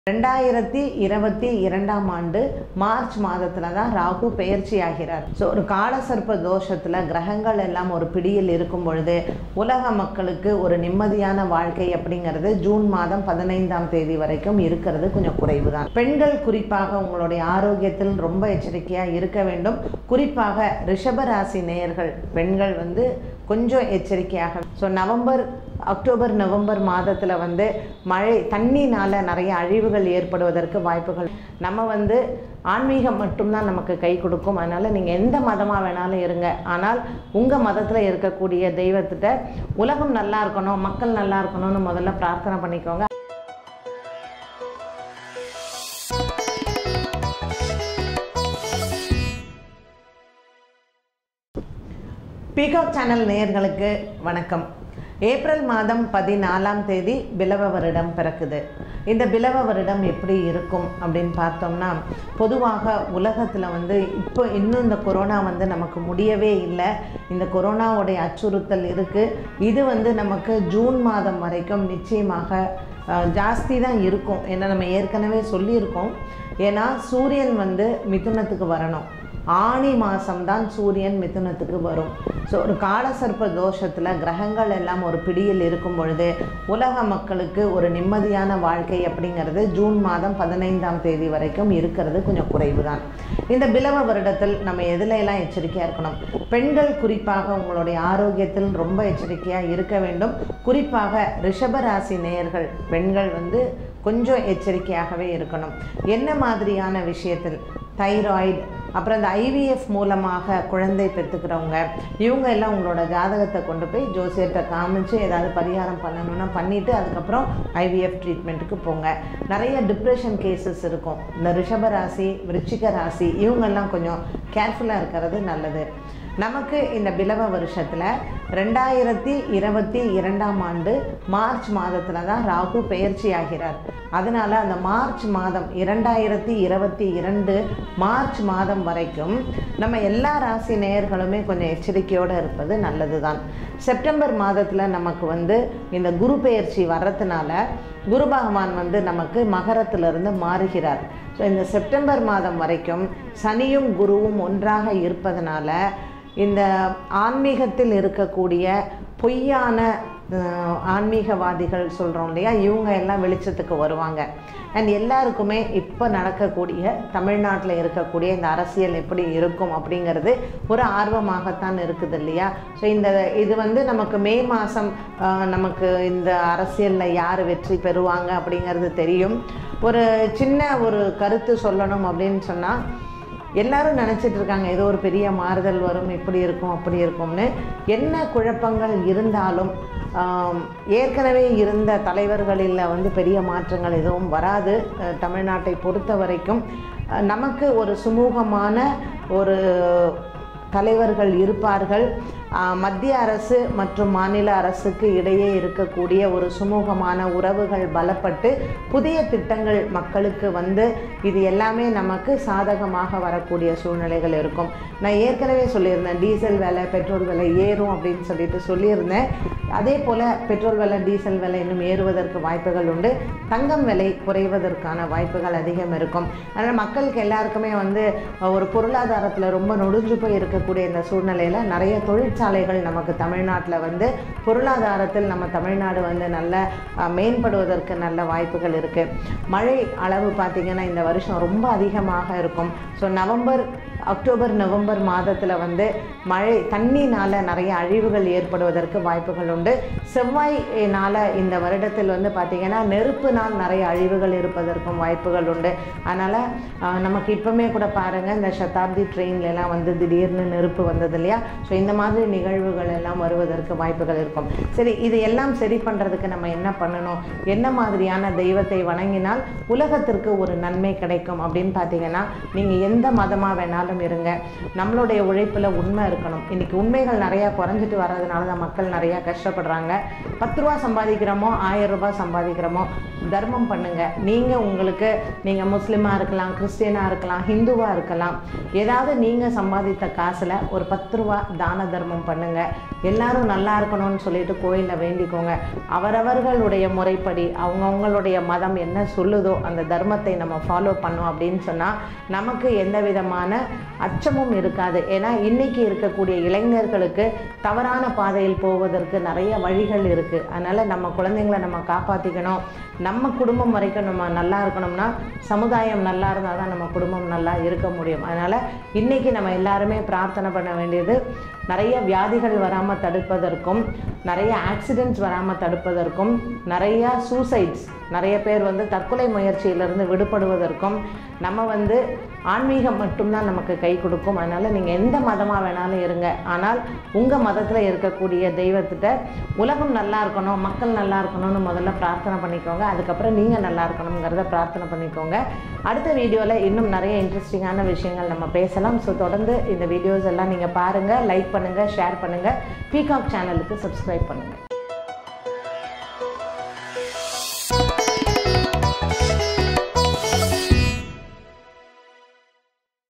ரெண்டாயிரத்தி இருபத்தி இரண்டாம் ஆண்டு மார்ச் மாதத்துல தான் ராகு பெயர்ச்சி ஆகிறார் ஸோ ஒரு காலசர்ப்ப தோஷத்துல கிரகங்கள் எல்லாம் ஒரு பிடியில் இருக்கும் பொழுது உலக மக்களுக்கு ஒரு நிம்மதியான வாழ்க்கை அப்படிங்கிறது ஜூன் மாதம் பதினைந்தாம் தேதி வரைக்கும் இருக்கிறது கொஞ்சம் குறைவு தான் பெண்கள் குறிப்பாக உங்களுடைய ஆரோக்கியத்தில் ரொம்ப எச்சரிக்கையா இருக்க வேண்டும் குறிப்பாக ரிஷபராசி நேயர்கள் பெண்கள் வந்து கொஞ்சம் எச்சரிக்கையாக ஸோ நவம்பர் அக்டோபர் நவம்பர் மாதத்தில் வந்து மழை தண்ணினால் நிறைய அழிவுகள் ஏற்படுவதற்கு வாய்ப்புகள் நம்ம வந்து ஆன்மீகம் மட்டும்தான் நமக்கு கை கொடுக்கும் அதனால் நீங்கள் எந்த மதமாக வேணாலும் இருங்க ஆனால் உங்கள் மதத்தில் இருக்கக்கூடிய தெய்வத்திட்ட உலகம் நல்லா இருக்கணும் மக்கள் நல்லா இருக்கணும்னு முதல்ல பிரார்த்தனை பண்ணிக்கோங்க பீகாக் சேனல் நேயர்களுக்கு வணக்கம் ஏப்ரல் மாதம் பதினாலாம் தேதி பிலவ வருடம் பிறக்குது இந்த பிலவ வருடம் எப்படி இருக்கும் அப்படின்னு பார்த்தோம்னா பொதுவாக உலகத்தில் வந்து இப்போ இன்னும் இந்த கொரோனா வந்து நமக்கு முடியவே இல்லை இந்த கொரோனாவுடைய அச்சுறுத்தல் இருக்குது இது வந்து நமக்கு ஜூன் மாதம் வரைக்கும் நிச்சயமாக அஹ், ஜாஸ்தி தான் இருக்கும் ஏன்னா நம்ம ஏற்கனவே சொல்லியிருக்கோம் ஏன்னா சூரியன் வந்து மிதுனத்துக்கு வரணும் ஆணி மாதம்தான் சூரியன் மிதுனத்துக்கு வரும் ஸோ ஒரு காலசர்ப்ப தோஷத்தில் கிரகங்கள் எல்லாம் ஒரு பிடியில் இருக்கும் பொழுது உலக மக்களுக்கு ஒரு நிம்மதியான வாழ்க்கை அப்படிங்கிறது ஜூன் மாதம் பதினைந்தாம் தேதி வரைக்கும் இருக்கிறது கொஞ்சம் குறைவு தான் இந்த பிலவ வருடத்தில் நம்ம எதுல எல்லாம் எச்சரிக்கையாக இருக்கணும் பெண்கள் குறிப்பாக உங்களுடைய ஆரோக்கியத்தில் ரொம்ப எச்சரிக்கையாக இருக்க வேண்டும் குறிப்பாக ரிஷபராசி நேயர்கள் பெண்கள் வந்து கொஞ்சம் எச்சரிக்கையாகவே இருக்கணும் என்ன மாதிரியான விஷயத்தில் தைராய்டு அப்புறம் இந்த ஐவிஎஃப் மூலமாக குழந்தை பெற்றுக்கிறவங்க இவங்க எல்லாம் உங்களோட ஜாதகத்தை கொண்டு போய் ஜோசியர்கிட்ட காமிச்சு ஏதாவது பரிகாரம் பண்ணணும்னா பண்ணிவிட்டு அதுக்கப்புறம் ஐவிஎஃப் ட்ரீட்மெண்ட்டுக்கு போங்க நிறைய டிப்ரெஷன் கேசஸ் இருக்கும் இந்த ரிஷப ராசி விருச்சிக ராசி இவங்கெல்லாம் கொஞ்சம் கேர்ஃபுல்லாக இருக்கிறது நல்லது நமக்கு இந்த பிலவ வருஷத்தில் ரெண்டாயிரத்தி இருபத்தி இரண்டாம் ஆண்டு மார்ச் மாதத்தில் தான் ராகு பெயர்ச்சி ஆகிறார் அதனால் அந்த மார்ச் மாதம் இரண்டாயிரத்தி இருபத்தி இரண்டு மார்ச் மாதம் வரைக்கும் நம்ம எல்லா ராசி நேயர்களுமே கொஞ்சம் எச்சரிக்கையோடு இருப்பது நல்லது தான் செப்டம்பர் மாதத்தில் நமக்கு வந்து இந்த குரு பெயர்ச்சி வர்றதுனால குரு பகவான் வந்து நமக்கு மகரத்திலிருந்து மாறுகிறார் ஸோ இந்த செப்டம்பர் மாதம் வரைக்கும் சனியும் குருவும் ஒன்றாக இருப்பதனால இந்த ஆன்மீகத்தில் இருக்கக்கூடிய பொய்யான அஹ், ஆன்மீகவாதிகள் சொல்கிறோம் இல்லையா இவங்க எல்லாம் வெளிச்சத்துக்கு வருவாங்க அண்ட் எல்லாருக்குமே இப்போ நடக்கக்கூடிய தமிழ்நாட்டில் இருக்கக்கூடிய இந்த அரசியல் எப்படி இருக்கும் அப்படிங்கிறது ஒரு ஆர்வமாகத்தான் இருக்குது இல்லையா ஸோ இந்த இது வந்து நமக்கு மே மாதம் நமக்கு இந்த அரசியலில் யார் வெற்றி பெறுவாங்க அப்படிங்கிறது தெரியும் ஒரு சின்ன ஒரு கருத்து சொல்லணும் அப்படின்னு சொன்னால் எல்லாரும் நினச்சிட்டு இருக்காங்க ஏதோ ஒரு பெரிய மாறுதல் வரும் இப்படி இருக்கும் அப்படி இருக்கும்னு என்ன குழப்பங்கள் இருந்தாலும் ஆம், ஏற்கனவே இருந்த தலைவர்களில் வந்து பெரிய மாற்றங்கள் எதுவும் வராது அஹ், தமிழ்நாட்டை பொறுத்த வரைக்கும் அஹ், நமக்கு ஒரு சுமூகமான ஒரு தலைவர்கள் இருப்பார்கள் ஆஹ், மத்திய அரசு மற்றும் மாநில அரசுக்கு இடையே இருக்கக்கூடிய ஒரு சுமூகமான உறவுகள் பலப்பட்டு புதிய திட்டங்கள் மக்களுக்கு வந்து இது எல்லாமே நமக்கு சாதகமாக வரக்கூடிய சூழ்நிலைகள் இருக்கும் நான் ஏற்கனவே சொல்லியிருந்தேன் டீசல் விலை பெட்ரோல் விலை ஏறும் அப்படின்னு சொல்லிட்டு சொல்லியிருந்தேன் அதே போல் பெட்ரோல் விலை டீசல் விலை இன்னும் ஏறுவதற்கு வாய்ப்புகள் உண்டு தங்கம் விலை குறைவதற்கான வாய்ப்புகள் அதிகம் இருக்கும் அதனால் மக்களுக்கு எல்லாருக்குமே வந்து அஹ், ஒரு பொருளாதாரத்தில் ரொம்ப நொடிஞ்சு போய் இருக்கக்கூடிய இந்த சூழ்நிலையில் நிறைய தொழிற்சாலைகள் நமக்கு தமிழ்நாட்டில் வந்து பொருளாதாரத்தில் நம்ம தமிழ்நாடு வந்து நல்ல அஹ், மேம்படுவதற்கு நல்ல வாய்ப்புகள் இருக்குது மழை அளவு பார்த்திங்கன்னா இந்த வருஷம் ரொம்ப அதிகமாக இருக்கும் ஸோ நவம்பர் அக்டோபர் நவம்பர் மாதத்தில் வந்து மழை தண்ணினால் நிறைய அழிவுகள் ஏற்படுவதற்கு வாய்ப்புகள் உண்டு செவ்வாய்னால இந்த வருடத்தில் வந்து பார்த்திங்கன்னா நெருப்புனால் நிறைய அழிவுகள் இருப்பதற்கும் வாய்ப்புகள் உண்டு அதனால் நமக்கு இப்போமே கூட பாருங்கள் இந்த சதாப்தி ட்ரெயின்லலாம் வந்து திடீர்னு நெருப்பு வந்தது இல்லையா ஸோ இந்த மாதிரி நிகழ்வுகள் எல்லாம் வருவதற்கு வாய்ப்புகள் இருக்கும் சரி இது எல்லாம் சரி பண்ணுறதுக்கு நம்ம என்ன பண்ணணும் என்ன மாதிரியான தெய்வத்தை வணங்கினால் உலகத்திற்கு ஒரு நன்மை கிடைக்கும் அப்படின்னு பார்த்தீங்கன்னா நீங்கள் எந்த மதமாக வேணாலும் இருங்க நம்மளுடைய உழைப்பில் உண்மை இருக்கணும் இன்னைக்கு உண்மைகள் நிறையா குறைஞ்சிட்டு வர்றதுனால தான் மக்கள் நிறையா கஷ்டப்படுறாங்க பத்து ரூபா சம்பாதிக்கிறோமோ ஆயிரம் ரூபாய் சம்பாதிக்கிறோமோ தர்மம் பண்ணுங்க நீங்கள் உங்களுக்கு நீங்கள் முஸ்லீமாக இருக்கலாம் கிறிஸ்டியனாக இருக்கலாம் ஹிந்துவாக இருக்கலாம் ஏதாவது நீங்கள் சம்பாதித்த காசில் ஒரு பத்து ரூபா தான தர்மம் ஜெபம் பண்ணுங்கள் எல்லாரும் நல்லா இருக்கணும்னு சொல்லிட்டு கோயிலில் வேண்டிக்கோங்க அவரவர்களுடைய முறைப்படி அவங்கவுங்களுடைய மதம் என்ன சொல்லுதோ அந்த தர்மத்தை நம்ம ஃபாலோ பண்ணோம் அப்படின்னு சொன்னால் நமக்கு எந்த விதமான அச்சமும் இருக்காது ஏன்னா இன்னைக்கு இருக்கக்கூடிய இளைஞர்களுக்கு தவறான பாதையில் போவதற்கு நிறைய வழிகள் இருக்குது அதனால் நம்ம குழந்தைங்களை நம்ம காப்பாற்றிக்கணும் நம்ம குடும்பம் வரைக்கும் நம்ம நல்லா இருக்கணும்னா சமுதாயம் நல்லா இருந்தால் தான் நம்ம குடும்பம் நல்லா இருக்க முடியும் அதனால் இன்றைக்கி நம்ம எல்லாருமே பிரார்த்தனை பண்ண வேண்டியது நிறைய வியாதிகள் வராமல் தடுப்பதற்கும் நிறைய ஆக்சிடென்ட்ஸ் வராமல் தடுப்பதற்கும் நிறைய சூசைட்ஸ் நிறைய பேர் வந்து தற்கொலை முயற்சியிலிருந்து விடுபடுவதற்கும் நம்ம வந்து ஆன்மீகம் மட்டும்தான் நமக்கு கை கொடுக்கும் அதனால் நீங்கள் எந்த மதமாக வேணாலும் இருங்க ஆனால் உங்கள் மதத்தில் இருக்கக்கூடிய தெய்வத்திட்ட உலகம் நல்லா இருக்கணும் மக்கள் நல்லா இருக்கணும்னு முதல்ல பிரார்த்தனை பண்ணிக்கோங்க அதுக்கப்புறம் நீங்கள் நல்லா இருக்கணுங்கிறத பிரார்த்தனை பண்ணிக்கோங்க அடுத்த வீடியோவில் இன்னும் நிறைய இன்ட்ரெஸ்டிங்கான விஷயங்கள் நம்ம பேசலாம் ஸோ தொடர்ந்து இந்த வீடியோஸ் எல்லாம் நீங்கள் பாருங்கள் லைக் பண்ணுங்கள் ஷேர் பண்ணுங்கள் பீகாக் சேனலுக்கு சப்ஸ்கிரைப் பண்ணுங்கள்